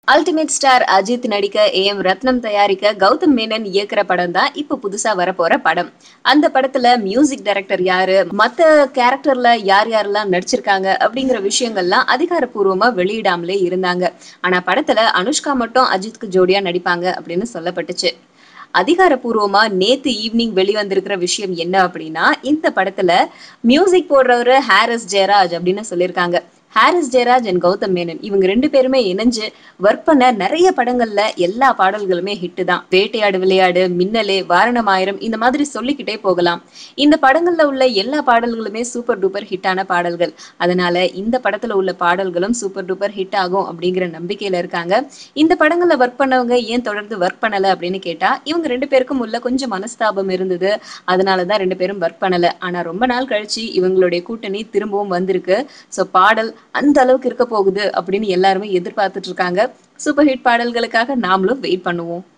ultimate star Ajith நடிக்க A M ரத்னம் தயாரிக்க கௌதம் மேனன் இயக்குற படம் தான் இப்ப புதுசா வரப்போற படம் அந்த படத்துல மியூசிக் டைரக்டர் யாரு மத்த கேரக்டர்ல யார் யாரெல்லாம் நடிச்சிருக்காங்க அப்படிங்கிற விஷயங்கள்லாம் அதிகாரப்பூர்வமா வெளியிடாமலே இருந்தாங்க ஆனா படத்துல அனுஷ்கா மட்டும் அஜித்க்கு ஜோடியா நடிப்பாங்க அப்படின்னு சொல்லப்பட்டுச்சு அதிகாரப்பூர்வமா நேத்து ஈவினிங் வெளிவந்திருக்கிற விஷயம் என்ன அப்படின்னா இந்த படத்துல மியூசிக் போடுறவரு ஹாரிஸ் ஜெயராஜ் அப்படின்னு சொல்லியிருக்காங்க ஹாரிஸ் ஜெயராஜ் அண்ட் கௌதம் மேனன் இவங்க ரெண்டு பேருமே இணைஞ்சு ஒர்க் பண்ண நிறைய படங்கள்ல எல்லா பாடல்களுமே ஹிட் தான் வேட்டையாடு விளையாடு மின்னலே வாரணம் ஆயிரம் இந்த மாதிரி சொல்லிக்கிட்டே போகலாம் இந்த படங்கள்ல உள்ள எல்லா பாடல்களுமே சூப்பர் டூப்பர் ஹிட்டான பாடல்கள் அதனால இந்த படத்துல உள்ள பாடல்களும் சூப்பர் டூப்பர் ஹிட் ஆகும் அப்படிங்கிற நம்பிக்கையில இருக்காங்க இந்த படங்கள்ல ஒர்க் பண்ணவங்க ஏன் தொடர்ந்து ஒர்க் பண்ணல அப்படின்னு கேட்டா இவங்க ரெண்டு பேருக்கும் உள்ள கொஞ்சம் மனஸ்தாபம் இருந்தது அதனாலதான் ரெண்டு பேரும் ஒர்க் பண்ணல ஆனா ரொம்ப நாள் கழிச்சு இவங்களுடைய கூட்டணி திரும்பவும் வந்திருக்கு சோ பாடல் அந்த அளவுக்கு இருக்க போகுது அப்படின்னு எல்லாருமே எதிர்பார்த்துட்டு இருக்காங்க சூப்பர் ஹிட் பாடல்களுக்காக நாமளும் வெயிட் பண்ணுவோம்